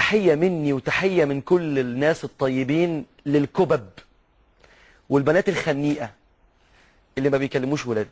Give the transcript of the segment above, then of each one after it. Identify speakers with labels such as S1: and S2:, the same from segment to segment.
S1: تحية مني وتحية من كل الناس الطيبين للكبب والبنات الخنيئة اللي ما بيكلموش ولاد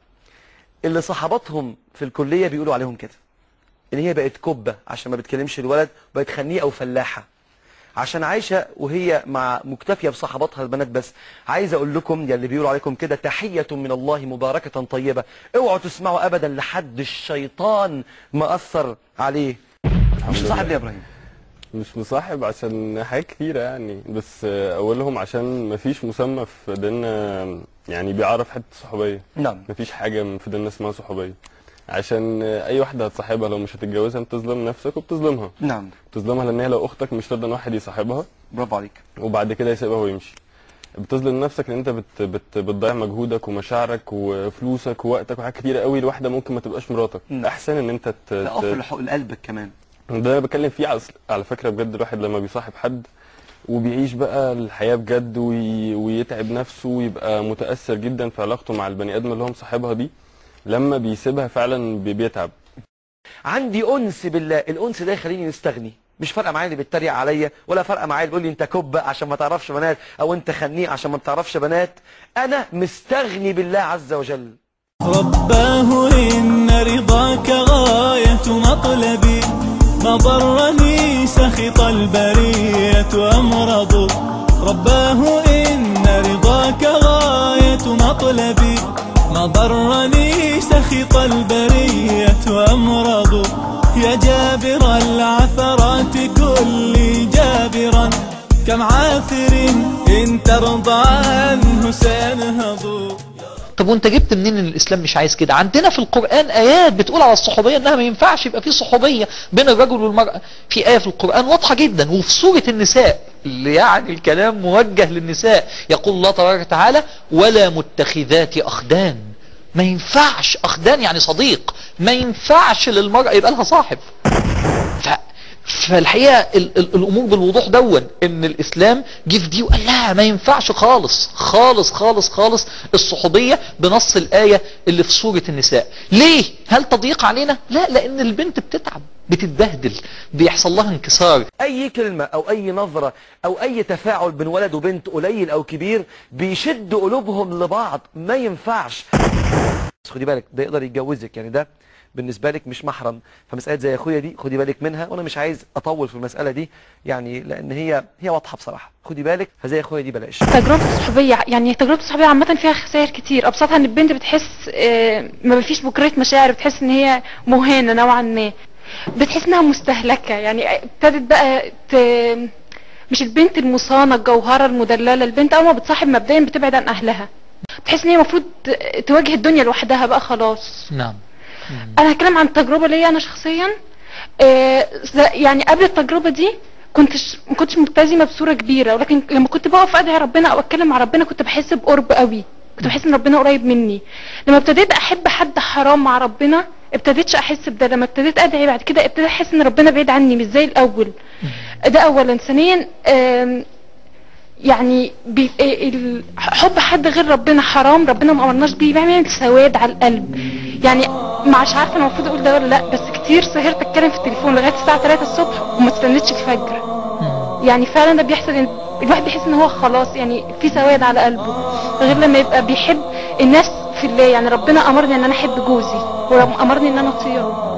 S1: اللي صحباتهم في الكلية بيقولوا عليهم كده ان هي بقت كبة عشان ما بتكلمش الولد بقت خنيئة وفلاحة عشان عايشة وهي مع مكتفية بصحباتها البنات بس عايز اقول لكم يا اللي بيقولوا عليكم كده تحية من الله مباركة طيبة اوعوا تسمعوا ابدا لحد الشيطان مأثر عليه مش صاحب ليه يا ابراهيم
S2: مش مصاحب عشان حاجات كتيرة يعني بس آه، أولهم عشان مفيش مسمى في ديننا يعني بيعرف حتة الصحوبية
S1: نعم
S2: مفيش حاجة في ديننا اسمها صحوبية عشان آه، أي واحدة هتصاحبها لو مش هتتجوزها أنت بتظلم نفسك وبتظلمها
S1: نعم
S2: بتظلمها لأن هي لو أختك مش ترضى إن واحد يصاحبها
S1: برافو عليك
S2: وبعد كده يسيبها ويمشي بتظلم نفسك لان انت بت بت بتضيع مجهودك ومشاعرك وفلوسك ووقتك وحاجات كتيره قوي لواحده ممكن ما تبقاش مراتك
S1: نعم.
S2: احسن ان انت ت...
S1: لا
S2: ت...
S1: اقفل حق قلبك كمان
S2: ده انا بتكلم فيه على, على فكره بجد الواحد لما بيصاحب حد وبيعيش بقى الحياه بجد وي... ويتعب نفسه ويبقى متاثر جدا في علاقته مع البني ادم اللي هو مصاحبها دي لما بيسيبها فعلا بي- بيتعب
S1: عندي انس بالله الانس ده يخليني مستغني مش فارقه معايا اللي بيتريق عليا ولا فارقه معايا اللي بيقول لي انت كبه عشان ما تعرفش بنات او انت خنيق عشان ما بتعرفش بنات انا مستغني بالله عز وجل
S3: رباه إن رضاك غاية مطلبي ما ضرني سخط البرية أمرض رباه إن رضاك غاية مطلبي ما ضرني سخط البرية أمرض يا جابر العثرات كل جابرا كم عاثر إن ترضى عنه سينهض
S4: طب وانت جبت منين ان الاسلام مش عايز كده عندنا في القرآن ايات بتقول على الصحوبية انها ما ينفعش يبقى في صحوبية بين الرجل والمرأة في آية في القرآن واضحة جدا وفي سورة النساء اللي يعني الكلام موجه للنساء يقول الله تبارك وتعالى ولا متخذات اخدان ما ينفعش اخدان يعني صديق ما ينفعش للمرأة يبقى لها صاحب ف... فالحقيقة ال... ال... الامور بالوضوح دون ان الاسلام جه في دي وقال لا ما ينفعش خالص خالص خالص خالص الصحوبية بنص الآية اللي في سورة النساء ليه هل تضييق علينا لا لان البنت بتتعب بتتبهدل بيحصل لها انكسار
S1: اي كلمة او اي نظرة او اي تفاعل بين ولد وبنت قليل او كبير بيشد قلوبهم لبعض ما ينفعش بس خدي بالك ده يقدر يتجوزك يعني ده بالنسبة لك مش محرم فمسألة زي اخويا دي خدي بالك منها وانا مش عايز اطول في المسألة دي يعني لان هي هي واضحة بصراحة خدي بالك فزي اخويا دي بلاش
S5: تجربة الصحوبية يعني تجربة الصحوبية عامة فيها خسائر كتير أبسطها إن البنت بتحس آه، ما فيش بكرة مشاعر بتحس إن هي مهانة نوعا ما بتحس إنها مستهلكة يعني ابتدت بقى ت... مش البنت المصانة الجوهرة المدللة البنت أول ما بتصاحب مبدئيا بتبعد عن أهلها بتحس إن هي المفروض ت- تواجه الدنيا لوحدها بقى خلاص
S4: نعم
S5: انا هتكلم عن التجربه ليا انا شخصيا آه، ز- يعني قبل التجربه دي كنتش ما كنتش ملتزمه بصوره كبيره ولكن لما كنت بقف ادعي ربنا او اتكلم مع ربنا كنت بحس بقرب قوي كنت بحس ان ربنا قريب مني لما ابتديت احب حد حرام مع ربنا ابتديتش احس بده لما ابتديت ادعي بعد كده ابتديت احس ان ربنا بعيد عني مش زي الاول ده اولا ثانيا آم، يعني بي... ال- حب حد غير ربنا حرام ربنا ما امرناش بيه بيعمل سواد على القلب يعني مش عارفه انا المفروض اقول ده ولا لا بس كتير سهرت اتكلم في التليفون لغايه الساعه 3 الصبح وما استنيتش الفجر يعني فعلا ده بيحصل إن الواحد بيحس ان هو خلاص يعني في سواد على قلبه غير لما يبقى بيحب الناس في الله يعني ربنا امرني ان انا احب جوزي وامرني ان انا اطيعه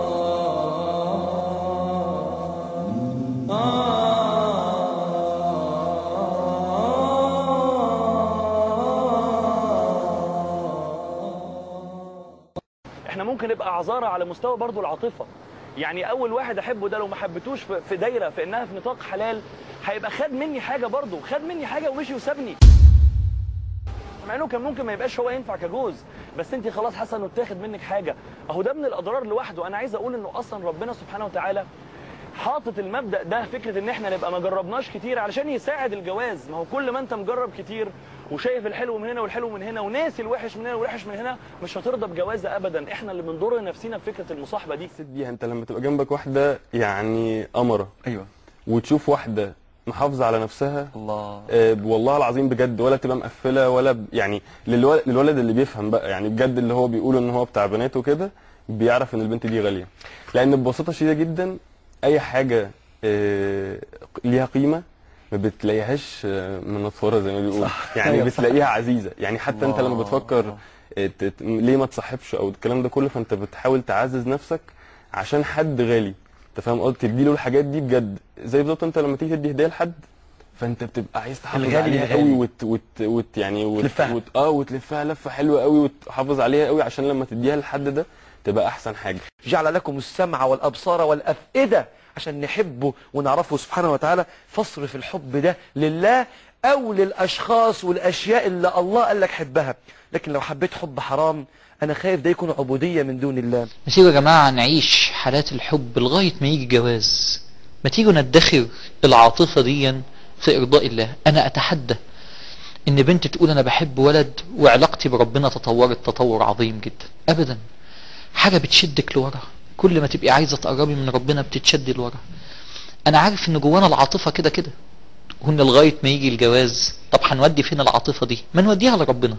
S6: احنا ممكن نبقى عذارى على مستوى برضو العاطفه يعني اول واحد احبه ده لو ما حبيتوش في في دايره في انها في نطاق حلال هيبقى خد مني حاجه برضو خد مني حاجه ومشي وسابني مع انه كان ممكن ما يبقاش هو ينفع كجوز بس انت خلاص حاسه انه اتاخد منك حاجه اهو ده من الاضرار لوحده انا عايز اقول انه اصلا ربنا سبحانه وتعالى حاطط المبدا ده فكره ان احنا نبقى ما جربناش كتير علشان يساعد الجواز ما هو كل ما انت مجرب كتير وشايف الحلو من هنا والحلو من هنا وناسي الوحش من هنا والوحش من هنا مش هترضى بجوازه ابدا احنا اللي بنضر نفسنا بفكره المصاحبه دي
S2: حسيت بيها انت لما تبقى جنبك واحده يعني قمره
S1: ايوه
S2: وتشوف واحده محافظه على نفسها
S1: الله
S2: آه، والله العظيم بجد ولا تبقى مقفله ولا ب... يعني للولد, للولد اللي بيفهم بقى يعني بجد اللي هو بيقول ان هو بتاع بنات وكده بيعرف ان البنت دي غاليه لان ببساطه شديده جدا اي حاجه آه، ليها قيمه ما بتلاقيهاش آه، منطوره زي ما بيقولوا يعني
S1: أيوة صح.
S2: بتلاقيها عزيزه يعني حتى انت لما
S1: الله.
S2: بتفكر آه، ت- ت- ليه ما تصاحبش او الكلام ده كله فانت بتحاول تعزز نفسك عشان حد غالي انت فاهم قصدي تديله الحاجات دي بجد زي بالظبط انت لما تيجي تدي هديه لحد فانت بتبقى عايز تحافظ
S1: الغالي
S2: عليها
S1: للغالي.
S2: قوي وت وت وت يعني وت
S1: تلفها.
S2: وت اه وتلفها لفه حلوه قوي وتحافظ عليها قوي عشان لما تديها لحد ده تبقى احسن حاجه
S1: جعل لكم السمع والأبصار والأفئدة عشان نحبه ونعرفه سبحانه وتعالى فاصرف الحب ده لله أو للأشخاص والأشياء اللي الله قال لك حبها لكن لو حبيت حب حرام أنا خايف ده يكون عبودية من دون الله
S4: ما تيجوا يا جماعة نعيش حالات الحب لغاية ما يجي جواز ما تيجوا ندخر العاطفة دي في إرضاء الله أنا أتحدى إن بنت تقول أنا بحب ولد وعلاقتي بربنا تطورت تطور عظيم جدا أبدا حاجة بتشدك لورا كل ما تبقي عايزة تقربي من ربنا بتتشدي لورا أنا عارف إن جوانا العاطفة كده كده وإن لغاية ما يجي الجواز طب هنودي فين العاطفة دي ما نوديها لربنا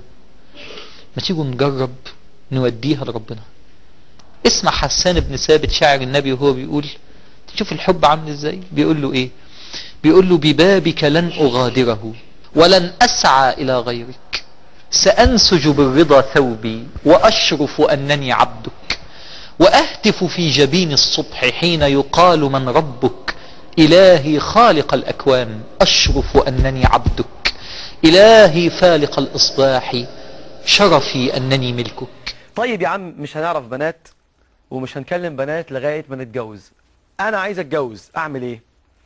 S4: ما تيجوا نجرب نوديها لربنا اسمع حسان بن ثابت شاعر النبي وهو بيقول تشوف الحب عامل ازاي بيقول له ايه بيقول له ببابك لن اغادره ولن اسعى الى غيرك سانسج بالرضا ثوبي واشرف انني عبدك واهتف في جبين الصبح حين يقال من ربك الهي خالق الاكوان اشرف انني عبدك الهي فالق الاصباح شرفي انني ملكك
S1: طيب يا عم مش هنعرف بنات ومش هنكلم بنات لغاية ما نتجوز أنا عايز أتجوز أعمل إيه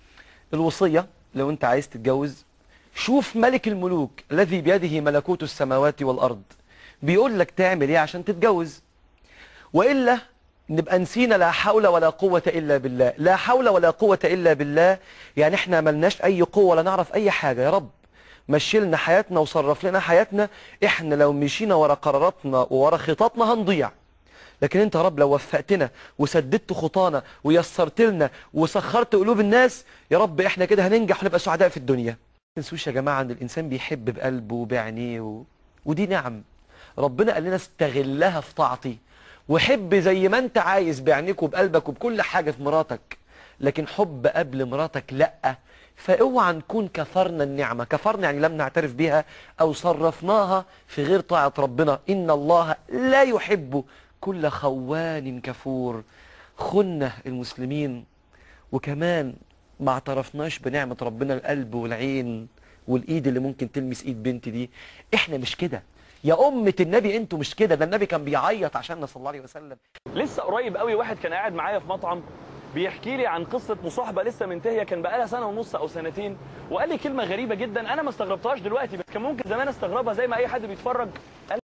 S1: الوصية لو أنت عايز تتجوز شوف ملك الملوك الذي بيده ملكوت السماوات والأرض بيقول لك تعمل إيه عشان تتجوز وإلا نبقى نسينا لا حول ولا قوة إلا بالله لا حول ولا قوة إلا بالله يعني احنا ملناش أي قوة ولا نعرف أي حاجة يا رب مشي لنا حياتنا وصرف لنا حياتنا احنا لو مشينا ورا قراراتنا وورا خططنا هنضيع لكن انت يا رب لو وفقتنا وسددت خطانا ويسرت لنا وسخرت قلوب الناس يا رب احنا كده هننجح ونبقى سعداء في الدنيا ما تنسوش يا جماعة ان الانسان بيحب بقلبه وبعينيه و... ودي نعم ربنا قال لنا استغلها في طاعتي وحب زي ما انت عايز بعينيك وبقلبك وبكل حاجة في مراتك لكن حب قبل مراتك لأ فاوعى نكون كفرنا النعمة كفرنا يعني لم نعترف بها او صرفناها في غير طاعة ربنا ان الله لا يحب كل خوان كفور خنا المسلمين وكمان ما اعترفناش بنعمة ربنا القلب والعين والايد اللي ممكن تلمس ايد بنت دي احنا مش كده يا أمة النبي انتوا مش كده ده النبي كان بيعيط عشاننا صلى الله عليه وسلم
S6: لسه قريب قوي واحد كان قاعد معايا في مطعم بيحكي لي عن قصه مصاحبه لسه منتهيه كان بقالها سنه ونص او سنتين وقال لي كلمه غريبه جدا انا ما استغربتهاش دلوقتي بس كان ممكن زمان استغربها زي ما اي حد بيتفرج قال